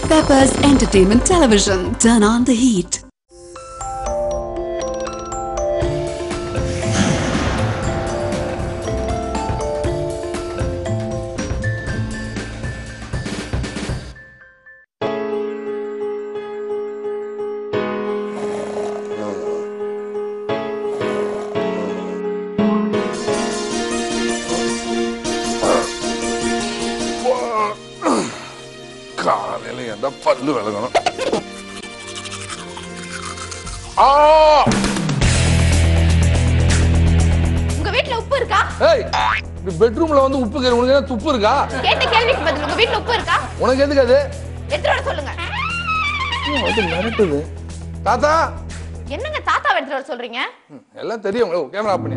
Peppers Entertainment Television. Turn on the heat. காலையில எந்த பல்லு விளங்கணும் ஆ உங்க வீட்ல உப்பு இருக்கா ஏய் பெட்ரூம்ல வந்து உப்பு கேரு உனக்கு என்ன துப்பு இருக்கா கேட்ட கேள்விக்கு பதில் உங்க வீட்ல உப்பு இருக்கா உனக்கு எதுக்கு அது எடுத்துட்டு வர சொல்லுங்க அது மிரட்டுது தாத்தா என்னங்க தாத்தாவை எடுத்துட்டு வர சொல்றீங்க ம், எல்லாம் தெரியும் ஓ, கேமரா ஆஃப் பண்ணியா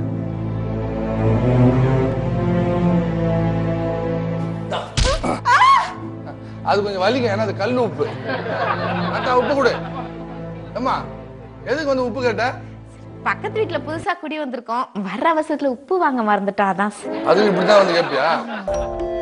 அது கொஞ்சம் வலிக்கும் ஏன்னா அது கல் உப்பு தாத்தா உப்பு கொடு அம்மா எதுக்கு வந்து உப்பு கேட்ட பக்கத்து வீட்ல புதுசா குடி வந்திருக்கோம் வர்ற அவசரத்துல உப்பு வாங்க மறந்துட்டா அதான் அதுவும் இப்படிதான் வந்து கேட்பியா